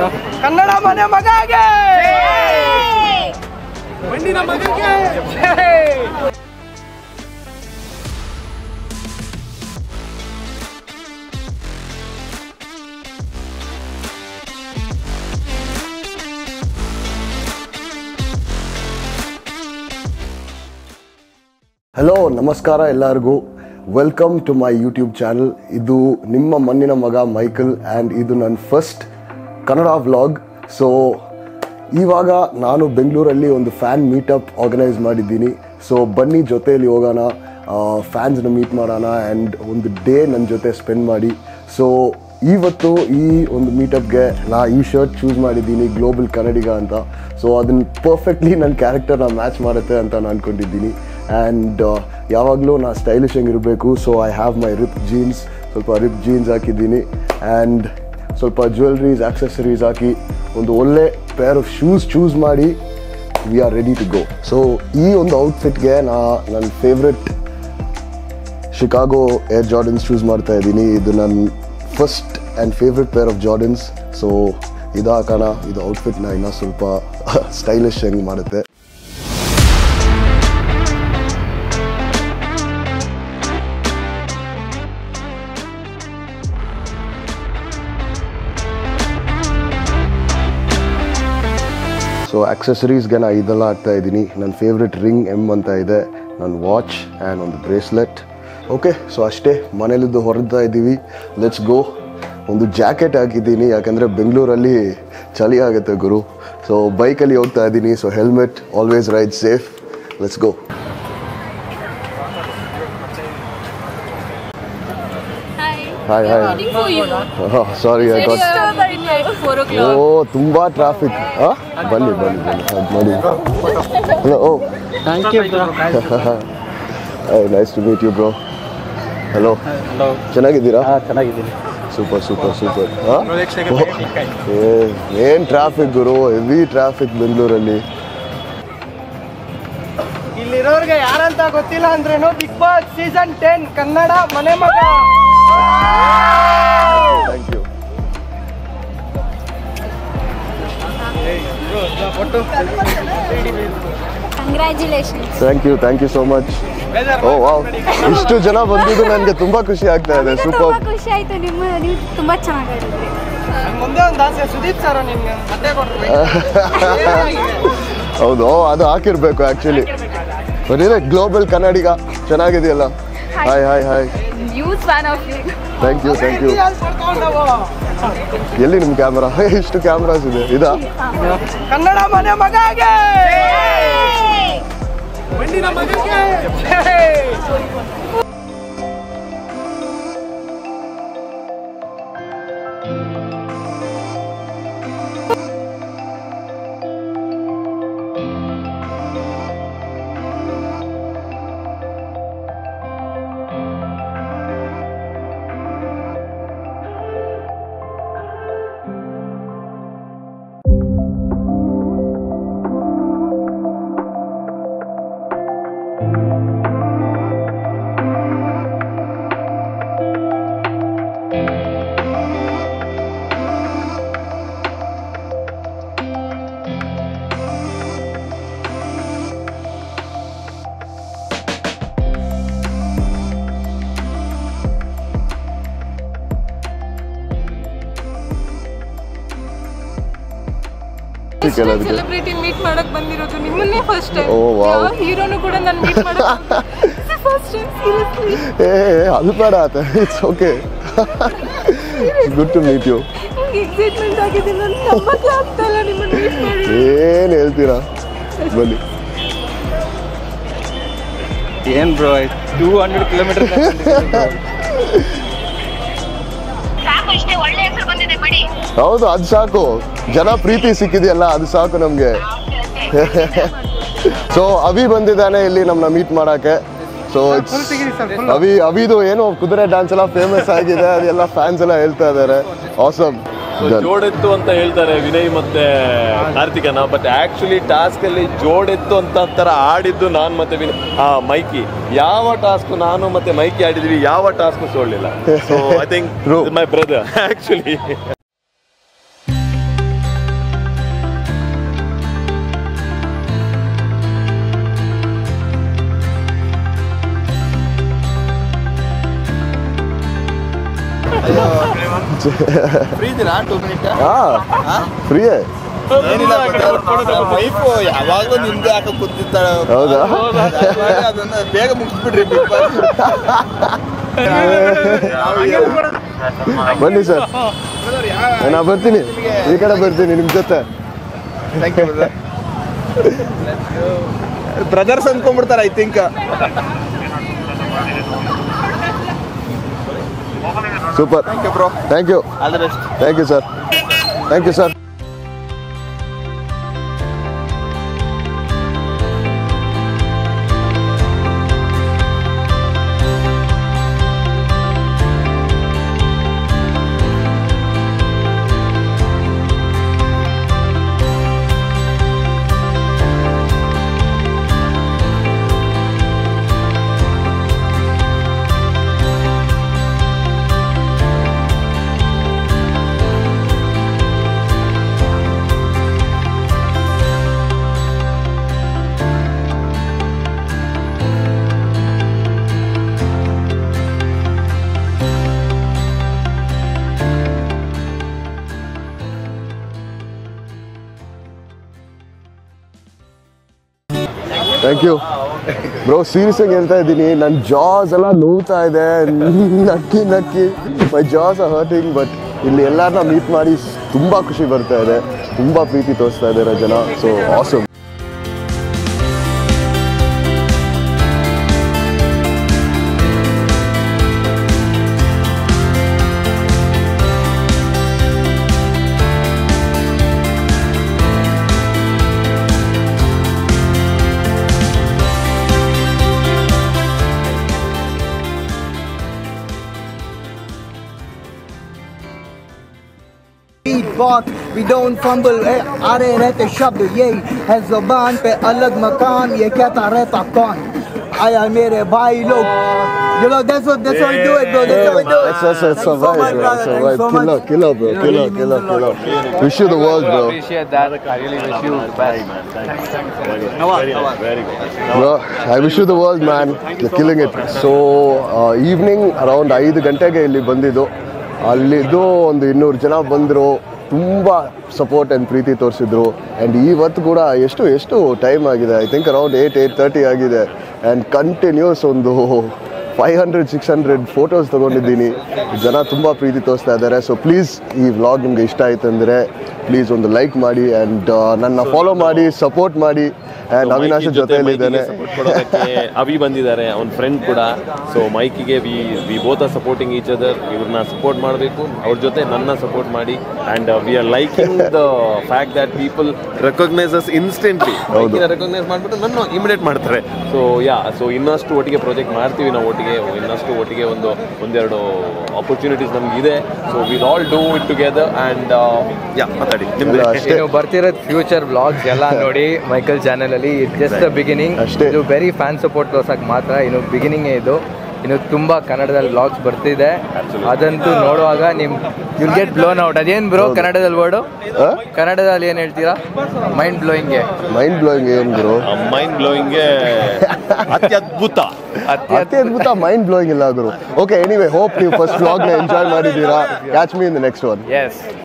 ಕನ್ನಡ ಮನೆ ಮಗಗೆ ಮಣ್ಣಿನ ಮಗಗೆ ಹಲೋ ನಮಸ್ಕಾರ ಎಲ್ಲರಿಗೂ welcome to my YouTube channel ಇದು ನಿಮ್ಮ ಮಣ್ಣಿನ ಮಗ ಮೈಕಲ್ ಆ್ಯಂಡ್ ಇದು ನನ್ನ ಫಸ್ಟ್ ಕನ್ನಡ ವ್ಲಾಗ್ ಸೊ ಇವಾಗ ನಾನು ಬೆಂಗಳೂರಲ್ಲಿ ಒಂದು ಫ್ಯಾನ್ ಮೀಟಪ್ ಆರ್ಗನೈಸ್ ಮಾಡಿದ್ದೀನಿ ಸೊ ಬನ್ನಿ ಜೊತೆಯಲ್ಲಿ ಹೋಗೋಣ ಫ್ಯಾನ್ಸ್ನ ಮೀಟ್ ಮಾಡೋಣ ಆ್ಯಂಡ್ ಒಂದು ಡೇ ನನ್ನ ಜೊತೆ ಸ್ಪೆಂಡ್ ಮಾಡಿ ಸೊ ಇವತ್ತು ಈ ಒಂದು ಮೀಟಪ್ಗೆ ನಾ ಈ ಶರ್ಟ್ ಚೂಸ್ ಮಾಡಿದ್ದೀನಿ ಗ್ಲೋಬಲ್ ಕನ್ನಡಿಗ ಅಂತ ಸೊ ಅದನ್ನು ಪರ್ಫೆಕ್ಟ್ಲಿ ನನ್ನ ಕ್ಯಾರೆಕ್ಟರ್ನ ಮ್ಯಾಚ್ ಮಾಡುತ್ತೆ ಅಂತ ನಾನು ಅನ್ಕೊಂಡಿದ್ದೀನಿ ಆ್ಯಂಡ್ ಯಾವಾಗಲೂ ನಾ ಸ್ಟೈಲಿಶ್ ಇರಬೇಕು so I have my rip jeans ಸ್ವಲ್ಪ ರಿಪ್ ಜೀನ್ಸ್ ಹಾಕಿದ್ದೀನಿ ಆ್ಯಂಡ್ ಸ್ವಲ್ಪ ಜ್ಯುವೆಲ್ರೀಸ್ ಆಕ್ಸೆಸರೀಸ್ ಹಾಕಿ ಒಂದು ಒಳ್ಳೆ ಪೇರ್ ಆಫ್ ಶೂಸ್ ಚೂಸ್ ಮಾಡಿ we are ready to go so ಈ ಒಂದು ಔಟ್ಫಿಟ್ಗೆ ನಾ ನನ್ನ favourite Chicago Air Jordans choose ಮಾಡ್ತಾ ಇದ್ದೀನಿ ಇದು ನನ್ನ first and favourite pair of Jordans so ಇದು ಹಾಕೋಣ ಇದು ಔಟ್ಫಿಟ್ನ ಇನ್ನೂ ಸ್ವಲ್ಪ ಸ್ಟೈಲಿಶ್ ಹೆಂಗೆ ಮಾಡುತ್ತೆ ಸೊ ಆಕ್ಸೆಸರೀಸ್ಗೆ ನಾ ಇದೆಲ್ಲ ಹಾಕ್ತಾ ಇದ್ದೀನಿ ನನ್ನ ಫೇವ್ರೆಟ್ ರಿಂಗ್ ಎಮ್ ಅಂತ ಇದೆ ನನ್ನ ವಾಚ್ ಆ್ಯಂಡ್ ಒಂದು ಬ್ರೇಸ್ಲೆಟ್ ಓಕೆ ಸೊ ಅಷ್ಟೇ ಮನೇಲಿದ್ದು ಹೊರಡ್ತಾ ಇದ್ದೀವಿ ಲೆಟ್ಸ್ ಗೋ ಒಂದು ಜಾಕೆಟ್ ಹಾಕಿದ್ದೀನಿ ಯಾಕಂದರೆ ಬೆಂಗಳೂರಲ್ಲಿ ಚಳಿ ಆಗುತ್ತೆ ಗುರು ಸೊ ಬೈಕಲ್ಲಿ ಹೋಗ್ತಾ ಇದ್ದೀನಿ so helmet always ride safe let's go hi hi sorry I got oh ತುಂಬಾ ಟ್ರಾಫಿಕ್ ಬನ್ನಿ ಬನ್ನಿ ಬನ್ನಿ ಅದ್ ನೋಡಿ hello oh thank you nice to meet you bro hello hello ಚೆನ್ನಾಗಿದ್ದೀರಾ ಹಾಂ ಚೆನ್ನಾಗಿದ್ದೀನಿ ಸೂಪರ್ ಸೂಪರ್ ಸೂಪರ್ ಏನ್ ಟ್ರಾಫಿಕ್ ಗುರು ಹೆವಿ ಟ್ರಾಫಿಕ್ ಬೆಂಗಳೂರಲ್ಲಿ ಇಲ್ಲಿರೋರ್ಗೆ ಯಾರಂತ ಗೊತ್ತಿಲ್ಲ ಅಂದ್ರೇನು Bigg Boss season ten Kannada ಮನೆ ಮಗ thank you congratulations thank you thank you so much oh wow ಇಷ್ಟು ಜನ ಬಂದಿದ್ದು ನನಗೆ ತುಂಬಾ ಖುಷಿ ಆಗ್ತಾ ಇದೆ ತುಂಬಾ ಸೂಪರ್ ಖುಷಿ ಆಯ್ತು ನಿಮ್ಮ ನೀವು ತುಂಬಾ ಚೆನ್ನಾಗಿ ಆಡಿದ್ರಿ ನಂಗ್ ಮುಂದೆ ಒಂದು ಆಸೆ ಸುದೀಪ್ ಸರ್ ನಿಮ್ಗೆ ಮತ್ತೆ ಕೊಡ್ರಿ ಹೌದು ಓ, ಅದು ಹಾಕಿರ್ಬೇಕು ಆ್ಯಕ್ಚುಲಿ ಬರೀ ಗ್ಲೋಬಲ್ ಕನ್ನಡಿಗ ಚೆನ್ನಾಗಿದೆಯಲ್ಲ hi hi hi huge fan of you thank you thank you ಎಲ್ಲಿ ನಿಮ್ಮ ಕ್ಯಾಮ್ರಾ ಇಷ್ಟು ಕ್ಯಾಮ್ರಾಸ್ ಇದೆ ಇದಾ ಕನ್ನಡ ಮನೆ ಮಗಗೆ ಮಣ್ಣಿನ ಮಗಗೆ ಕೆಲವರಿಗೆ ಸೆಲೆಬ್ರಿಟಿ ಮೀಟ್ ಮಾಡಕ್ ಬಂದಿರೋದು ನಿಮ್ಮನ್ನೇ ಫಸ್ಟ್ ಟೈಮ್ Oh, wow. ಯಾವ ಹೀರೋನು ಕೂಡ ನಾನು ಮೀಟ್ ಮಾಡಕ್ ಫಸ್ಟ್ ಟೈಮ್ ಸೀರಿಯಸ್ಲಿ ಏ ಅದು ಬೇಡ ಆತ it's okay good to meet you excitement ಆಗಿದೆ ನಾನು ನಂಬಕ್ಕೆ ಆಗ್ತಾ ಇಲ್ಲ ನಿಮ್ಮನ್ನ ಮೀಟ್ ಮಾಡಿ ಏನು ಹೇಳ್ತೀರಾ ಬನ್ನಿ ಏನ್ ಬ್ರೋ ಟೂ ಹಂಡ್ರೆಡ್ ಕಿಲೋಮೀಟರ್ ಸಾಕು ಇಷ್ಟೇ ಒಳ್ಳೆ ಹೆಸರು ಬಂದಿದೆ ಬಿಡಿ ಹೌದು ಅದು ಸಾಕು ಜನ ಪ್ರೀತಿ ಸಿಕ್ಕಿದೆಯಲ್ಲ ಅದು ಸಾಕು ನಮಗೆ ಸೊ ಅವಿ ಬಂದಿದ್ದಾನೆ ಇಲ್ಲಿ ನಮ್ಮನ್ನ ಮೀಟ್ ಮಾಡಕ್ಕೆ ಸೊ ಇಟ್ಸ್ ಅವಿ ಅವಿದು ಏನೋ ಕುದುರೆ ಡ್ಯಾನ್ಸ್ ಎಲ್ಲ ಫೇಮಸ್ ಆಗಿದೆ ಅದೆಲ್ಲ ಫ್ಯಾನ್ಸ್ ಎಲ್ಲ ಹೇಳ್ತಾ ಇದ್ದಾರೆ ಆಸಮ್ ಜೋಡೆತ್ತು ಅಂತ ಹೇಳ್ತಾರೆ ವಿನಯ್ ಮತ್ತೆ ಕಾರ್ತಿಕನ ಬಟ್ ಆಕ್ಚುಲಿ ಟಾಸ್ಕ್ ಅಲ್ಲಿ ಜೋಡೆತ್ತು ಅಂತ ತರ ಆಡಿದ್ದು ನಾನು ಮತ್ತೆ ವಿನಯ್ ಆ ಮೈಕಿ ಯಾವ ಟಾಸ್ಕ್ ನಾನು ಮತ್ತೆ ಮೈಕಿ ಆಡಿದ್ವಿ ಯಾವ ಟಾಸ್ಕ್ ಸೋಲಿಲ್ಲ so I think True. My brother actually free ಇದೀರಾ ಟೂ ಮಿನಿಟ್ ಹಾ ಫ್ರೀಯೇ ಏನಿಲ್ಲ ವೈಫು ಯಾವಾಗಲೂ ನಿಮ್ದೆ ಹಾಕೋ ಕೂತಿರ್ತಾಳೆ ಹೌದಾ? ದಯಮಾಡಿ ಅದನ್ನ ಬೇಗ ಮುಗಿಸ್ಬಿಡ್ರಿ ಬಿಗ್ ಬಾಸ್ ಬನ್ನಿ ಸರ್ ನಾ ಬರ್ತೀನಿ ಈ ಕಡೆ ಬರ್ತೀನಿ ನಿಮ್ಮ ಜೊತೆ ಥ್ಯಾಂಕ್ ಯು ಬ್ರದರ್ಸ್ ಅನ್ಕೊಂಡ್ಬಿಡ್ತಾರೆ I think super thank you bro thank you all the best thank you sir thank you sir thank you bro serious ಆಗಿ ಹೇಳ್ತಾ ಇದ್ದೀನಿ ನನ್ನ ಜಾಸ್ ಎಲ್ಲ ನೋವ್ತಾ ಇದೆ ನಕ್ಕಿ ನಕ್ಕಿ ಮೈ ಜಾಸ್ ಆರ್ ಹರ್ಟಿಂಗ್ ಬಟ್ ಇಲ್ಲಿ ಎಲ್ಲರನ್ನ ಮೀಟ್ ಮಾಡಿ ತುಂಬ ಖುಷಿ ಬರ್ತಾ ಇದೆ ತುಂಬ ಪ್ರೀತಿ ತೋರಿಸ್ತಾ ಇದ್ದಾರೆ ಜನ ಸೊ ಆಸಮ್ बात we don't fumble ए, आ रहे रहते शब्द यही है जुबान पे अलग मकान ये कहता रहता कौन आया मेरे भाई लोग you know that's what that's how we do it bro that's how we do it That's, that's, that's Thanks so survive, much, bro. brother. Survive. Thanks so Killer, much. killer, bro. Killer, killer, killer. Wish you the world, bro. appreciate that I really wish you the best Bro, I wish you the world, man. You're killing it. So, evening around ಐದು ಗಂಟೆಗೆ ಇಲ್ಲಿ ಬಂದಿದ್ದು ಅಲ್ಲಿದ್ದು ಒಂದು ಇನ್ನೂರು ಜನ ಬಂದರು ತುಂಬ ಸಪೋರ್ಟ್ ಆ್ಯಂಡ್ ಪ್ರೀತಿ ತೋರಿಸಿದ್ರು ಆ್ಯಂಡ್ ಇವತ್ತು ಕೂಡ ಎಷ್ಟು ಎಷ್ಟು ಟೈಮ್ ಆಗಿದೆ I think around eight eight thirty ಆಗಿದೆ ಆ್ಯಂಡ್ ಕಂಟಿನ್ಯೂಸ್ ಒಂದು five hundred six hundred photos ತೊಗೊಂಡಿದ್ದೀನಿ ಜನ ತುಂಬ ಪ್ರೀತಿ ತೋರಿಸ್ತಾ ಇದ್ದಾರೆ ಸೊ ಪ್ಲೀಸ್ ಈ ವ್ಲಾಗ್ ನಿಮ್ಗೆ ಇಷ್ಟ ಆಯ್ತು ಅಂದರೆ ಪ್ಲೀಸ್ ಒಂದು ಲೈಕ್ ಮಾಡಿ ಆ್ಯಂಡ್ ನನ್ನ ಫಾಲೋ ಮಾಡಿ ಸಪೋರ್ಟ್ ಮಾಡಿ ಆ್ಯಂಡ್ ಅವಿನಾಶ್ ಜೊತೆಯಲ್ಲಿದ್ದೇನೆ ಸಪೋರ್ಟ್ ಕೊಡೋದಕ್ಕೆ ಅವಿ ಬಂದಿದ್ದಾರೆ ಅವನ ಫ್ರೆಂಡ್ ಕೂಡ ಸೊ ಮೈಕಿಗೆ we we both are supporting each other ಇವ್ರನ್ನ ಸಪೋರ್ಟ್ ಮಾಡಬೇಕು ಅವ್ರ ಜೊತೆ ನನ್ನ ಸಪೋರ್ಟ್ ಮಾಡಿ and we are liking the fact that people recognises instantly ಮೈಕಿನ ರೆಕಗ್ನೈಸ್ ಮಾಡಿಬಿಟ್ಟು ನನ್ನ ಇಮಿಡಿಯೇಟ್ ಮಾಡ್ತಾರೆ ಸೊ ಯಾ ಸೊ ಇನ್ನಷ್ಟು ಒಟ್ಟಿಗೆ ಪ್ರಾಜೆಕ್ಟ್ ಮಾಡ್ತೀವಿ ನಾವು ಒಟ್ಟಿಗೆ ಇನ್ನಷ್ಟು ಒಟ್ಟಿಗೆ ಒಂದು ಒಂದೆರಡು ಆಪರ್ಚುನಿಟೀಸ್ ನಮ್ಗೆ ಇದೆ so will all do it together and yeah ಮಾತಾಡಿ ನಿಮ್ದು ಎಲ್ಲ ಅಷ್ಟೇ ಇನ್ನು ಬರ್ತಿರೋದು ಫ್ಯೂಚರ್ ಬ್ಲಾಗ್ಸ್ ಎಲ್ಲ ನೋಡಿ ಮೈಕಲ್ ಚಾನೆಲ್ ಅಲ್ಲಿ ಜಸ್ಟ್ ದ ಬಿಗಿನಿಂಗ್ ಅಷ್ಟೇ. ಇದು ವೆರಿ ಫ್ಯಾನ್ ಸಪೋರ್ಟ್ ತೋರ್ಸಕ್ ಮಾತ್ರ ಇನ್ನು ಬಿಗಿನಿಂಗ್ ಇದು ಇನ್ನು ತುಂಬಾ ಕನ್ನಡದಲ್ಲಿ ಬ್ಲಾಗ್ಸ್ ಬರ್ತಿದೆ ಅದಂತೂ ನೋಡುವಾಗ ನಿಮ್ ಯುಲ್ ಗೆಟ್ ಬ್ಲೋನ್ ಔಟ್ ಅದೇನ್ ಬ್ರೋ ಕನ್ನಡದಲ್ಲಿ ವರ್ಡು ಕನ್ನಡದಲ್ಲಿ ಏನ್ ಹೇಳ್ತೀರಾ ಮೈಂಡ್ ಬ್ಲೋಯಿಂಗ್ಗೆ ಮೈಂಡ್ ಬ್ಲೋಯಿಂಗ್ ಏನು ಗುರು ಮೈಂಡ್ ಬ್ಲೋಯಿಂಗ್ಗೆ ಅತ್ಯದ್ಭುತ ಅತಿ ಅತಿ ಅದ್ಭುತ ಮೈಂಡ್ ಬ್ಲೋಯಿಂಗ್ ಇಲ್ಲ ಗುರು ಓಕೆ ಎನಿವೆ ಹೋಪ್ ನೀವು ಫಸ್ಟ್ ವ್ಲಾಗ್ನ ಎಂಜಾಯ್ ಮಾಡಿದ್ದೀರಾ catch me in the next one S